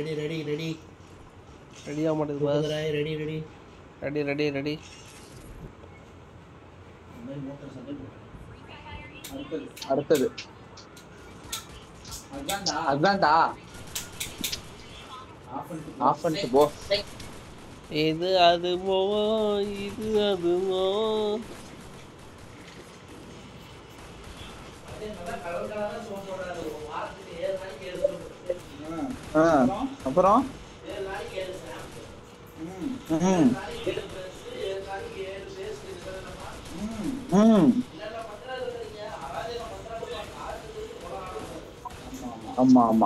Ready ready ready ready ஆக மாட்டேங்குது boss குதிராய் ready ready ready ready ready அடுத்தது அதான்டா ஆஃப் பண்ணிட்டு போ இது அதுவோ இது அதுவோ ஆ, அப்புறம் ம். ம். ஆமா ஆமா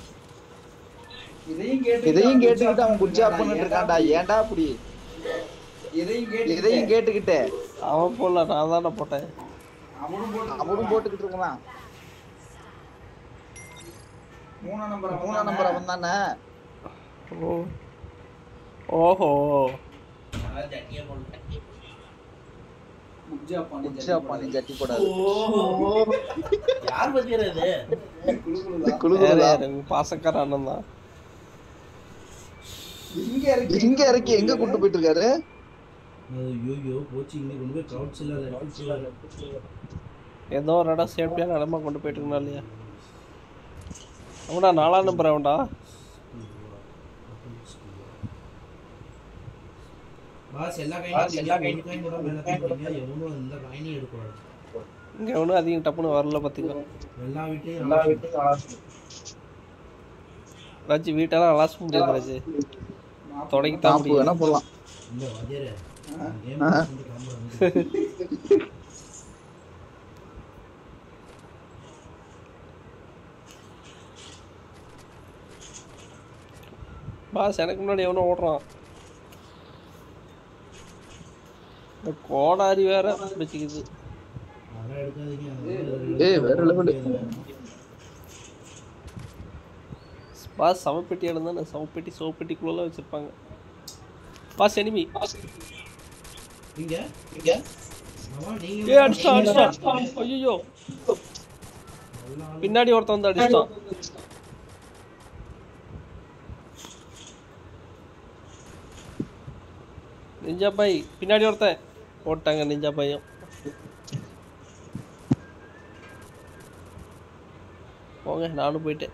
இதையும் கேட்டுக்கிட்டு அவன் குஜா பண்ணிட்டு இருக்கான்டா ஏன்டா அப்படி இதையும் கேட்டுக்கிட்டு அவன் போடல நான் தானே போட்டேன் அவனும் போட்டுக்கிட்டு இருக்கான் மூணாம் நம்பர் அவன் தானே ஓ ஓஹோ குஜா பண்ணி ஜட்டி போடாது யார் பத்தியது வேற குழுகுலா யாரு உங்க பாசக்கார அண்ணன் தான் இங்க இறக்கி எங்க கூட்டு போயிட்டு இருக்காரு ஐயோ போச்சு இங்க கொண்டு போய் க்ரௌட்ஸ் இல்லாத ஏதோ ஒரு இடம் சேஃப்டியான இடமா கொண்டு போயிட்டு இருக்கணும் இல்லையா அவனா நாலாம் நம்பர் அவன்டா பாஸ் எல்லா காயினும் எல்லா காயின் கூட மேல தூக்கிட்டீங்க எவனும் இந்த காயினையும் எடுக்கக்கூடாது இங்க ஒன்றும் அதிகம் டப்புன்னு வரல பார்த்துக்கோ எல்லா வீட்டையும் எல்லா வீட்டையும் ராஜி வீட்டெல்லாம் அலாச முடியாது ராஜி தொடங்கி தான் தாப்பு வேணா முடியும் போடலாம் இந்த வதியரே கேம் வந்து கிளம்புறாங்க பாஸ் எனக்கு முன்னாடி எவனோ ஓடுறான் இந்த கோடாரி வேற வச்சுக்குது அதெல்லாம் எடுக்காதீங்க ஏய், வேற level. பாஸ் சவப்பெட்டி இடம் தானே சவப்பெட்டி சோப்பெட்டிக்குள்ளலாம் வச்சிருப்பாங்க பாஸ் எனிமி இங்க இங்க ஆமா நீங்க ஏ அடிச்சிட்டான் அடிச்சிட்டான் ஐயோ பின்னாடி ஒருத்தன் வந்து அடிச்சிட்டான் நிஞ்சா பாய் பின்னாடி ஒருத்தன் போட்டாங்க நிஞ்சா பையன் போங்க நானும் போயிட்டேன்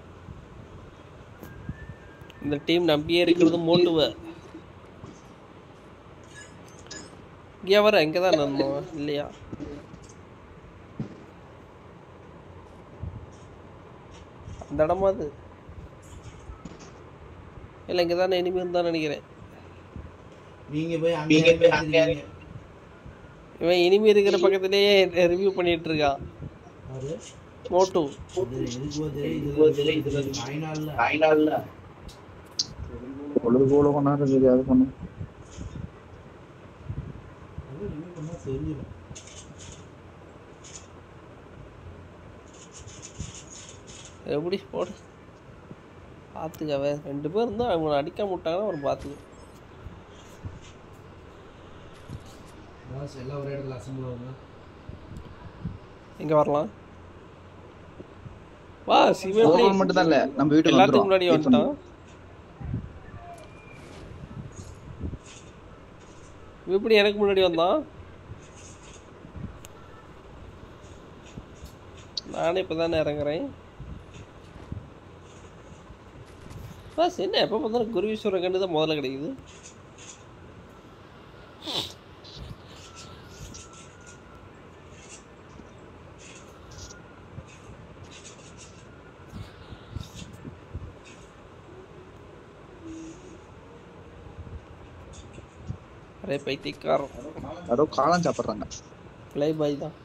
இந்த டீம் நம்பியே இருக்கிறது மோட்டுவ இங்கே வர இங்கே தான் நின்னோம் இல்லையா அந்த இடமா அது இல்லை இங்கே தானே இனிமே தான் நினைக்கிறேன் நீங்க போய் அங்க போய் அங்க இவன் இனிமே இருக்கிற பக்கத்துலேயே ரிவ்யூ பண்ணிட்டு இருக்கான் அது மோட்டு இது எதுக்கு தெரியும் இது இது காயினா இல்ல பொழுது போல கொண்டாடுறது இது அது பண்ணு அது ரிமூவ் பண்ணா தெரிஞ்சிடும் எப்படி போடு பார்த்துக்கவே ரெண்டு பேர் இருந்தால் அவங்க அடிக்காம விட்டாங்கன்னா ஒரு பார்த்துக்க பாஸ் எல்லாம் ஒரே இடத்துல அசம்பிள் ஆகுங்க எங்கே வரலாம் வா சிவன் எப்படி போகணும் மட்டும் தான் இல்ல நம்ம வீட்டுக்கு எல்லாத்துக்கும் வந்துரும் முன்னாடி வந்துட்டான் இவன் எப்படி எனக்கு முன்னாடி வந்தான் நானே இப்போ தானே இறங்குறேன் பாஸ் என்ன எப்போ பார்த்தாலும் குருவீஸ்வரன் கண்டு தான் முதல்ல கிடைக்குது அரே பைத்தியக்காரன் யாரோ காளான் சாப்பிடுறாங்க பிளே பாய் தான்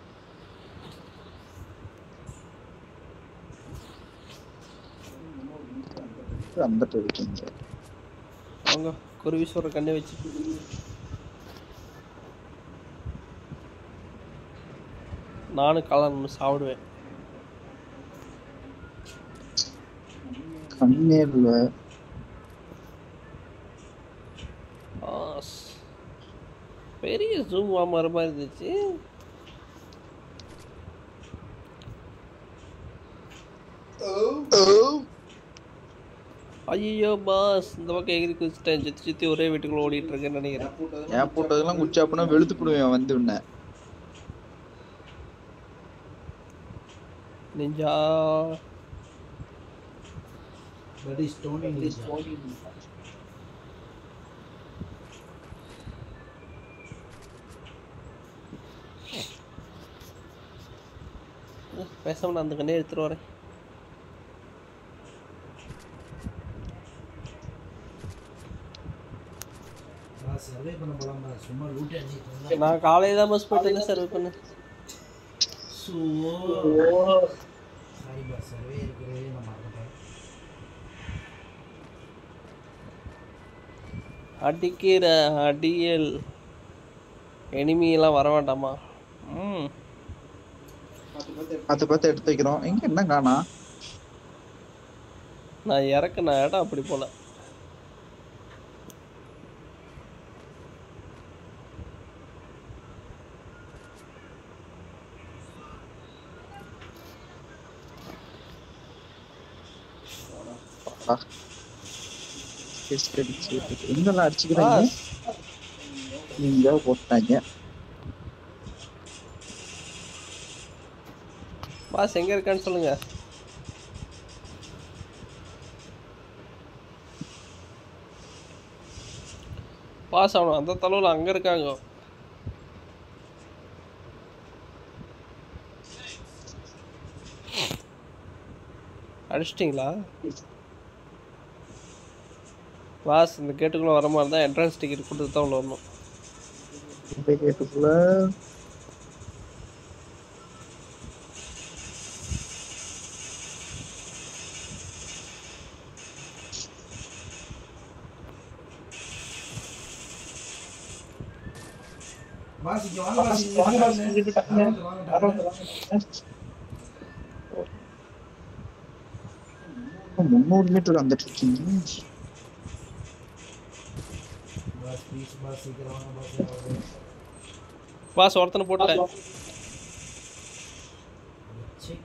வந்துட்டு இருக்கீங்க அவங்க குருவீஸ்வரர் கண்ணை வச்சு நானும் காளான் ஒன்று சாப்பிடுவேன் கண்ணே இல்ல ஆஸ். பெரிய ஜூம் வாமர் மாதிரி இருந்துச்சு ஐயோ பாஸ் இந்த பக்கம் எகிரி குதிச்சிட்டேன் சுற்றி சுற்றி ஒரே வீட்டுக்குள்ள ஓடிட்டு இருக்கேன்னு நினைக்கிறேன் ஏன் போட்டதெல்லாம் குச்சி அப்படின்னா வெளுத்து போடுவேன் வந்து உன்னை நெஞ்சா That is Tony Ninja. பேசாம நான் அந்த கண்ணே எடுத்துட்டு வரேன் நான் survey பண்ண போலாமா? சும்மா loot அடிச்சிட்டு இருந்தா. நான் காலையில தான் பஸ் போயிட்டு சர்வ் பண்ணேன் So, sorry boss, survey இருக்கிறதே நான் மறந்துட்டேன். அடிக்கிற அடியல் எனிமியெல்லாம் வர வேண்டாமா ம் பார்த்து பார்த்து எடுத்து வைக்கிறோம் எங்க என்ன காணா நான் இறக்குன இடம் அப்படி போல எங்கெல்லாம் அடிச்சுக்கிறாங்க பாஸ் இங்க போட்டாங்க பாஸ் எங்க இருக்கான்னு சொல்லுங்க பாஸ் ஆகணும் அந்த தலைவில் அங்க இருக்காங்க அடிச்சிட்டிங்களா பாஸ் இந்த கேட்டுக்குள்ளே வர மாதிரி தான் என்ட்ரன்ஸ் டிக்கெட் கொடுத்து தான் உள்ள வரணும் இந்த கேட்டுக்குள்ள boss, இங்க வாங்க boss, இங்க வாங்க. வாங்க, வாங்க, வாங்க. முந்நூறு மீட்டர் வந்துட்டு இருக்கீங்க Boss, please, boss, சீக்கிரம் வாங்க, boss, யாராவது. பாஸ் ஒருத்தனை போட்டேன் ச்சீ.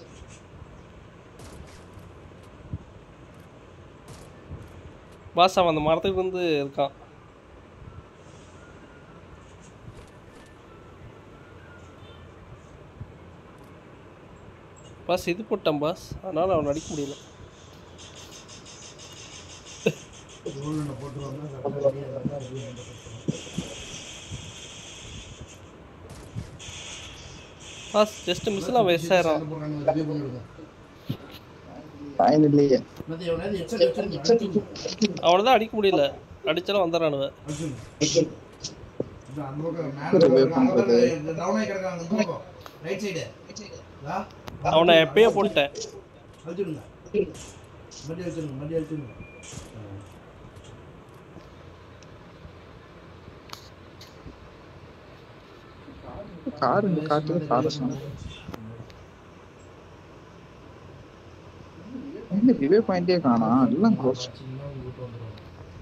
பாஸ் அவன் அந்த மரத்துக்கு வந்து இருக்கான் பாஸ் இது போட்டான் பாஸ் அதனால அவன் அடிக்க முடியல ரோல்ல போட்டுருவாங்க, கரெக்டா ready ஆ இருந்தா review பண்ணி கொடுத்துருவாங்க. பாஸ் ஜஸ்ட் மிஸ்ஸில் அவன் எஸ் ஆயிரம் சண்டை போடுறாங்க, review பண்ணி விடுங்க. பயன் இல்லையே மத்த எவனாவது headset வச்சிருங்க, அடிச்சுடுங்க. அவனை தான் அடிக்க முடியல அடிச்சாலும் வந்துடுறானுவ அடிச்சுடுங்க. இந்த அந்த பக்கம் மேல இருக்காங்க, அங்க பாருங்க, down ஆகி கிடக்குறாங்க, இந்த பக்கம். right side. வா. அவனை எப்பயே போட்டேன் அடிச்சுடுங்க. மறுபடியும் அடிச்சுடுங்க, மறுபடியும் அடிச்சுடுங்க. காருங்க காட்டு கார எங்க ரிவே பாயிண்டே காணா எல்லாம் க்ளோஸ் சின்ன வீட்டு வந்துருவாங்க.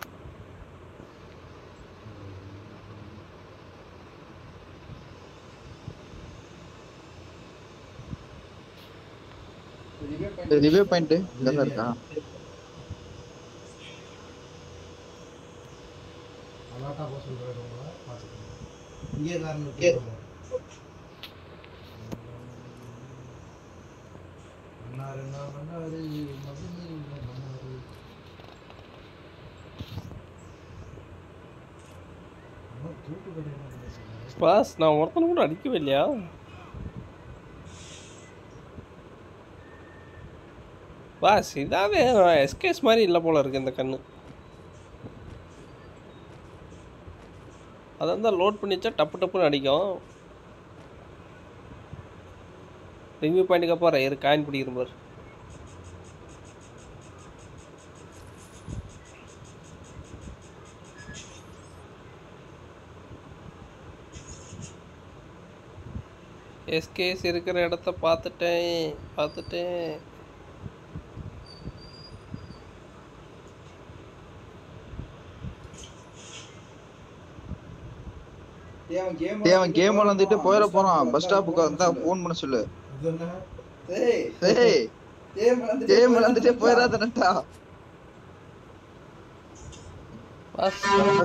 ரிவே பாயிண்ட் இங்கதான் இருக்கா அலாட்டா போக சொல்றாரு உங்களை, பார்த்துக்கோங்க. இங்கே காரணம் இருக்கு. மன்னார் என்ன மன்னாரு, மதுரை என்ன மன்னாரு. அம்மா, தூத்துக்குடி என்ன மன்னாரு? பாஸ் நான் ஒருத்தனை கூட அடிக்கவே இல்லையா பாஸ் இதாவே எஸ்கேஸ் மாதிரி இல்லை போல இருக்கு இந்த கண்ணு அதை தான் லோட் பண்ணி வச்சா டப்பு டப்புன்னு அடிக்கும் ரிவ்யூ பாயிண்ட்டுக்கு அப்புறம் இரு காயின் பிடிக்கிற பாரு எஸ்கேஸ் இருக்கிற இடத்த பார்த்துட்டேன் பார்த்துட்டேன் டேய் அவன் கேம் விளாண்டுட்டு போயிட போறான் பஸ் ஸ்டாப்புக்கு வந்தா ஃபோன் பண்ண சொல்லு இது என்ன? டேய் கேம் விளாண்டுட்டே போயிடாதனட்டா பாஸ்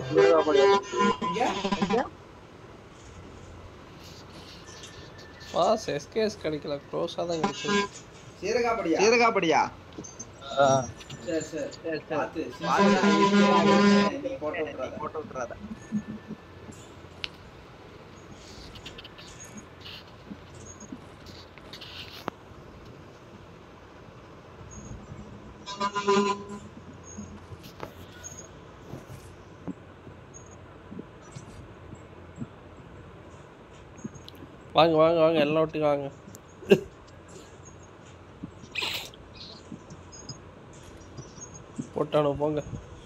இங்க பாஸ் எஸ்கேஎஸ் கிடைக்கல க்ளோஸாக தான் கிடைச்சது சீரகாப்படியா சீரகாப்படியா சரி சரி பார்த்து நீ போட்டோ விட்றாத போட்டு விட்டுறாத வாங்க வாங்க வாங்க எல்லாம் ஒட்டுக்கு வாங்க போட்டானோ போங்க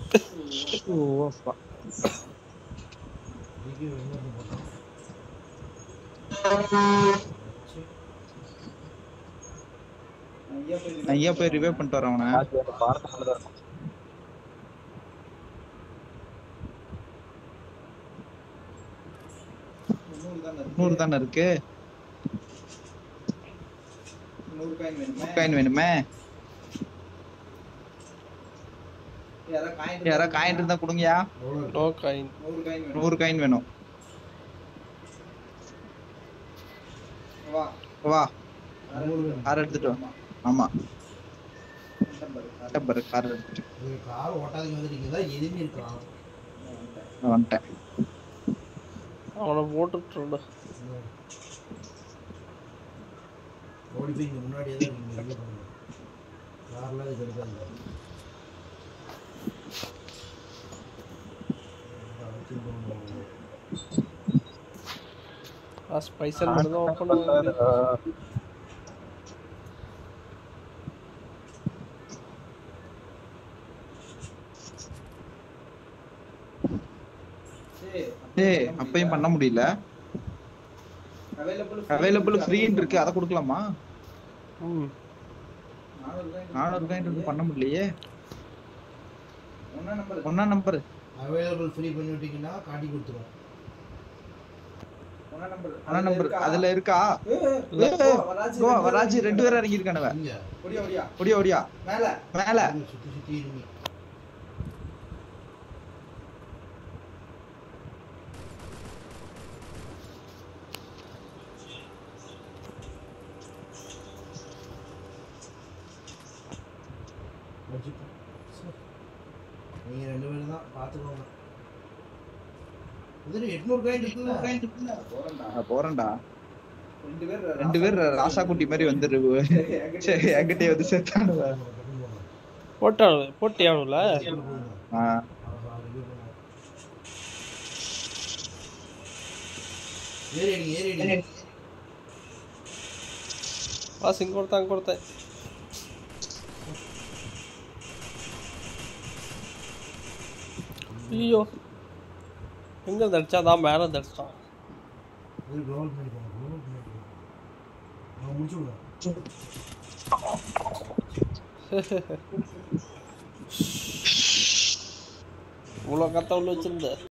ஐயா போய் ரிவே பண்ணிட்டு வரேன் அவனை நூறு தானே இருக்கு நூறு காயின் வேணுமா காயின் வேணுமே யாரா காயின் யாராவது காயின் இருந்தா கொடுங்கயா நோ காயின் நூறு காயின் வேணும் நூறு காயின் வேணும் வா வா நூறு கார் எடுத்துட்டு வா ஆமா நம்பர் பாரு கார் எடுத்துட்டு கார் ஓட்டாதீங்க வந்து நீங்க தான் எதுவுமே இருக்கலாம் நான் வந்துட்டேன் அவனை போட்டுட்டு ஓடி போய் இங்க முன்னாடியே தான் நீங்க இது பண்ணுங்க கார்லாம் இது எடுக்காது பாஸ் பைசல் மட்டும் தான் ஓப்பன் பண்ண முடியும் ஏய் அப்பயும் பண்ண முடியல அவைலபிள் ஃப்ரீன்னு இருக்கு அதை கொடுக்கலாமா ம் நானூறு காயின் இருக்கு பண்ண முடியலையே ஒன்னா நம்பர் ஒன்னா நம்பர் அவைலபிள் ஃப்ரீ பண்ணி விட்டீங்கன்னா காட்டி கொடுத்துரும் ஒன்னா நம்பர் ஒன்னா நம்பர் அதுல இருக்கா இல்ல. கோ வராஜ் ரெண்டு பேரும் இறங்கி இருக்கானுவ இங்க ஒடியா ஒடியா ஒடியா ஒடியா மேல மேல சுத்தி சுத்தி இருமி வச்சுக்கோ. சரி. நீங்க ரெண்டு பேரும் தான் பார்த்துக்கோங்க இது எட்நூறு காயின் இருக்குல்ல போறேன்டா நான் போறேன்டா ரெண்டு பேர் ரெண்டு பேர் ராசா குட்டி மாதிரி வந்துரு சரி என்கிட்டயே வந்து சேர்த்தானுவ போட்டானு போட்டியானுல ஆ, ஏறி ஏறி ஏறி பாஸ் இங்க கொடுத்தேன் அங்க கொடுத்தேன் ஐயோ எங்க இருந்து அடிச்சா தான் மேலே இருந்து அடிச்சிட்டான் இது க்ளோவல் பண்ணி போங்க க்ளோவல் பண்ணி போங்க நான் முடிச்சு விடுறேன் இவ்வளோ கத்த உள்ள வச்சிருந்த